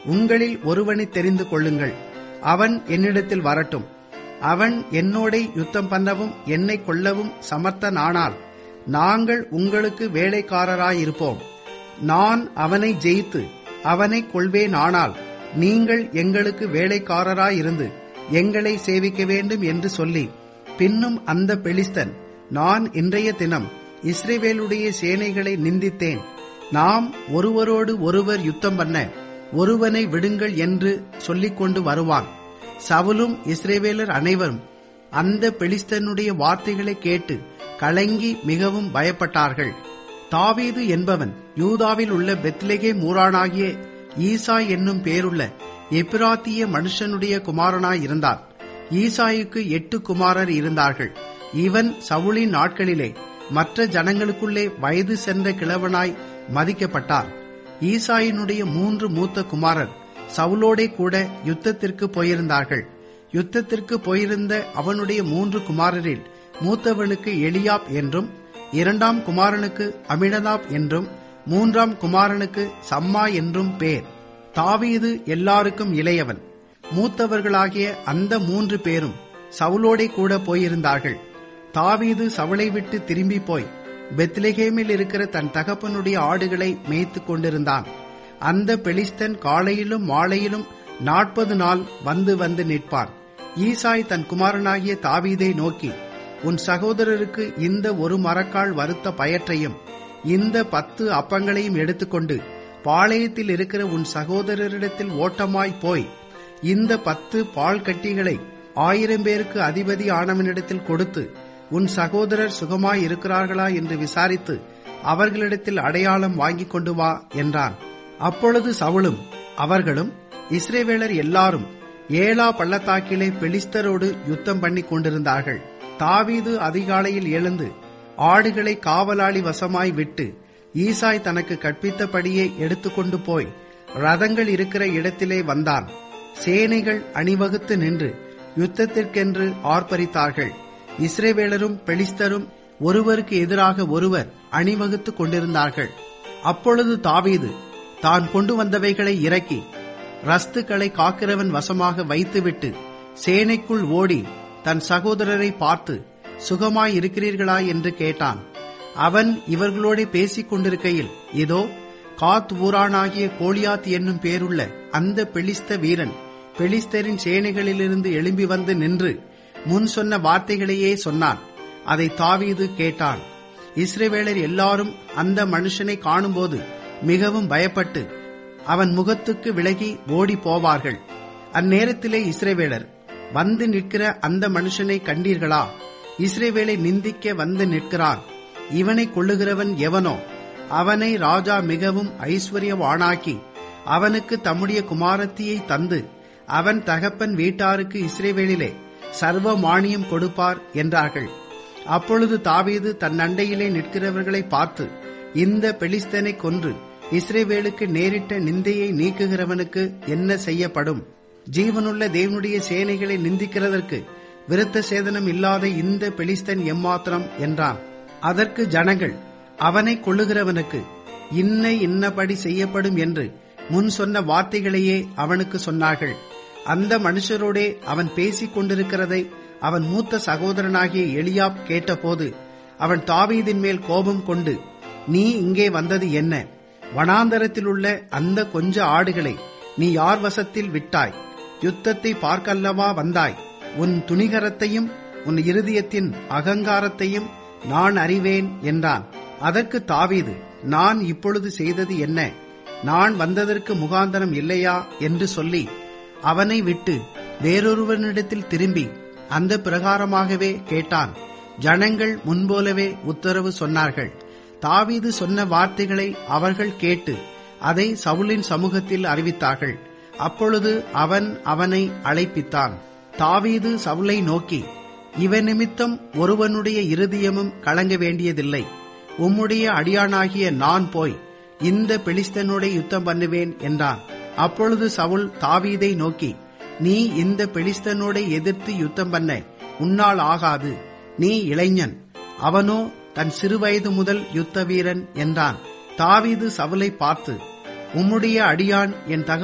உங்களில் ஒருவனை தெரிந்து கொள்ளுங்கள் அவன் என்னிடத்தில் வரட்டும் அவன் என்னோடே யுத்தம் பண்ணவும் என்னை கொல்லவும் சமர்த்தனானால் நாங்கள் உங்களுக்கு வேலைக்காரராயிருப்போம் நான் அவனை ஜெயித்து அவனை கொள்வேனானால் நீங்கள் எங்களுக்கு வேலைக்காரராயிருந்து எங்களை சேவிக்க வேண்டும் என்று சொல்லி பின்னும் அந்த பெலிஸ்தன் நான் இன்றைய தினம் இஸ்ரேவேலுடைய சேனைகளை நிந்தித்தேன் நாம் ஒருவரோடு ஒருவர் யுத்தம் பண்ண ஒருவனை விடுங்கள் என்று சொல்லிக்கொண்டு வருவான் சவுலும் இஸ்ரேவேலர் அனைவரும் அந்த பெலிஸ்தனுடைய வார்த்தைகளை கேட்டு கலங்கி மிகவும் பயப்பட்டார்கள் தாவீது என்பவன் யூதாவில் உள்ள பெத்லெகே மூரானாகிய ஈசா என்னும் பேருள்ள எப்பிராத்திய மனுஷனுடைய குமாரனாயிருந்தான் ஈசாய்க்கு எட்டு குமாரர் இருந்தார்கள் இவன் சவுளின் நாட்களிலே மற்ற ஜனங்களுக்குள்ளே வயது சென்ற கிழவனாய் மதிக்கப்பட்டார் ஈசாயினுடைய மூன்று மூத்த குமாரர் சவுலோடே கூட யுத்தத்திற்கு போயிருந்தார்கள் யுத்தத்திற்கு போயிருந்த அவனுடைய மூன்று குமாரரில் மூத்தவனுக்கு எலியாப் என்றும் இரண்டாம் குமாரனுக்கு அமினதாப் என்றும் மூன்றாம் குமாரனுக்கு சம்மா என்றும் பேர் தாவீது எல்லாருக்கும் இளையவன் மூத்தவர்களாகிய அந்த மூன்று பேரும் சவுலோடே கூட போயிருந்தார்கள் தாவீது சவுளை விட்டு திரும்பி போய் பெத்லெகேமில் இருக்கிற தன் தகப்பனுடைய ஆடுகளை மேய்த்து கொண்டிருந்தான் அந்த பெலிஸ்தன் காலையிலும் மாலையிலும் நாற்பது நாள் வந்து வந்து நிற்பான் ஈசாய் தன் குமாரனாகிய தாவீதை நோக்கி உன் சகோதரருக்கு இந்த ஒரு மரக்கால் வறுத்த பயற்றையும் இந்த பத்து அப்பங்களையும் எடுத்துக்கொண்டு பாளையத்தில் இருக்கிற உன் சகோதரரிடத்தில் ஓட்டமாய் போய் இந்த பத்து பால் கட்டிகளை ஆயிரம் பேருக்கு அதிபதி ஆனவனிடத்தில் கொடுத்து உன் சகோதரர் சுகமாய் இருக்கிறார்களா என்று விசாரித்து அவர்களிடத்தில் அடையாளம் வாங்கிக் கொண்டு வா என்றான் அப்பொழுது சவுளும் அவர்களும் இஸ்ரேவேலர் எல்லாரும் ஏலா பள்ளத்தாக்கிலே பெலிஸ்தரோடு யுத்தம் பண்ணி கொண்டிருந்தார்கள் தாவீது அதிகாலையில் எழுந்து ஆடுகளை காவலாளி வசமாய் விட்டு ஈசாய் தனக்கு கற்பித்தபடியே எடுத்துக்கொண்டு போய் ரதங்கள் இருக்கிற இடத்திலே வந்தான் சேனைகள் அணிவகுத்து நின்று யுத்தத்திற்கென்று ஆர்ப்பரித்தார்கள் இஸ்ரேவேலரும் பெலிஸ்தரும் ஒருவருக்கு எதிராக ஒருவர் அணிவகுத்து கொண்டிருந்தார்கள் அப்பொழுது தாவீது தான் கொண்டு வந்தவைகளை இறக்கி ரஸ்துக்களை காக்கிறவன் வசமாக வைத்துவிட்டு சேனைக்குள் ஓடி தன் சகோதரரை பார்த்து சுகமாய் இருக்கிறீர்களா என்று கேட்டான் அவன் இவர்களோட பேசிக் கொண்டிருக்கையில் இதோ காத் ஊரானாகிய கோலியாத் என்னும் பேருள்ள அந்த பெலிஸ்த வீரன் பெலிஸ்தரின் சேனைகளிலிருந்து எழும்பி வந்து நின்று முன் சொன்ன வார்த்தைகளையே சொன்னான் அதை தாவீது கேட்டான் இஸ்ரேவேலர் எல்லாரும் அந்த மனுஷனை காணும்போது மிகவும் பயப்பட்டு அவன் முகத்துக்கு விலகி ஓடி போவார்கள் அந்நேரத்திலே இஸ்ரேவேலர் வந்து நிற்கிற அந்த மனுஷனை கண்டீர்களா இஸ்ரேவேலை நிந்திக்க வந்து நிற்கிறான் இவனை கொள்ளுகிறவன் எவனோ அவனை ராஜா மிகவும் ஐஸ்வர்யவானாக்கி அவனுக்கு தம்முடைய குமாரத்தியை தந்து அவன் தகப்பன் வீட்டாருக்கு இஸ்ரேவேலிலே சர்வ மானியம் கொடுப்பார் என்றார்கள் அப்பொழுது தாவீது தன் அண்டையிலே நிற்கிறவர்களை பார்த்து இந்த பெலிஸ்தனை கொன்று இஸ்ரேவேலுக்கு நேரிட்ட நிந்தையை நீக்குகிறவனுக்கு என்ன செய்யப்படும் ஜீவனுள்ள தேவனுடைய சேனைகளை நிந்திக்கிறதற்கு விருத்த சேதனம் இல்லாத இந்த பெலிஸ்தன் எம்மாத்திரம் என்றான் அதற்கு ஜனங்கள் அவனை கொள்ளுகிறவனுக்கு இன்ன இன்னபடி செய்யப்படும் என்று முன் சொன்ன வார்த்தைகளையே அவனுக்கு சொன்னார்கள் அந்த மனுஷரோடே அவன் பேசிக் கொண்டிருக்கிறதை அவன் மூத்த சகோதரனாகிய எலியாப் கேட்டபோது அவன் தாவீதின் மேல் கோபம் கொண்டு நீ இங்கே வந்தது என்ன வனாந்தரத்தில் உள்ள அந்த கொஞ்ச ஆடுகளை நீ யார் வசத்தில் விட்டாய் யுத்தத்தை பார்க்கல்லவா வந்தாய் உன் துணிகரத்தையும் உன் இருதயத்தின் அகங்காரத்தையும் நான் அறிவேன் என்றான் அதற்கு தாவீது நான் இப்பொழுது செய்தது என்ன நான் வந்ததற்கு முகாந்தரம் இல்லையா என்று சொல்லி அவனை விட்டு வேறொருவனிடத்தில் திரும்பி அந்த பிரகாரமாகவே கேட்டான் ஜனங்கள் முன்போலவே உத்தரவு சொன்னார்கள் தாவீது சொன்ன வார்த்தைகளை அவர்கள் கேட்டு அதை சவுலின் சமூகத்தில் அறிவித்தார்கள் அப்பொழுது அவன் அவனை அழைப்பித்தான் தாவீது சவுலை நோக்கி இவன் நிமித்தம் ஒருவனுடைய இருதயமும் கலங்க வேண்டியதில்லை உம்முடைய அடியானாகிய நான் போய் இந்த பெலிஸ்தனோட யுத்தம் பண்ணுவேன் என்றான் அப்பொழுது சவுல் தாவீதை நோக்கி நீ இந்த பெலிஸ்தனோட எதிர்த்து யுத்தம் பண்ண உன்னால் ஆகாது நீ இளைஞன் அவனோ தன் சிறுவயது முதல் யுத்த வீரன் என்றான் தாவீது சவுலை பார்த்து உம்முடைய அடியான் என் தக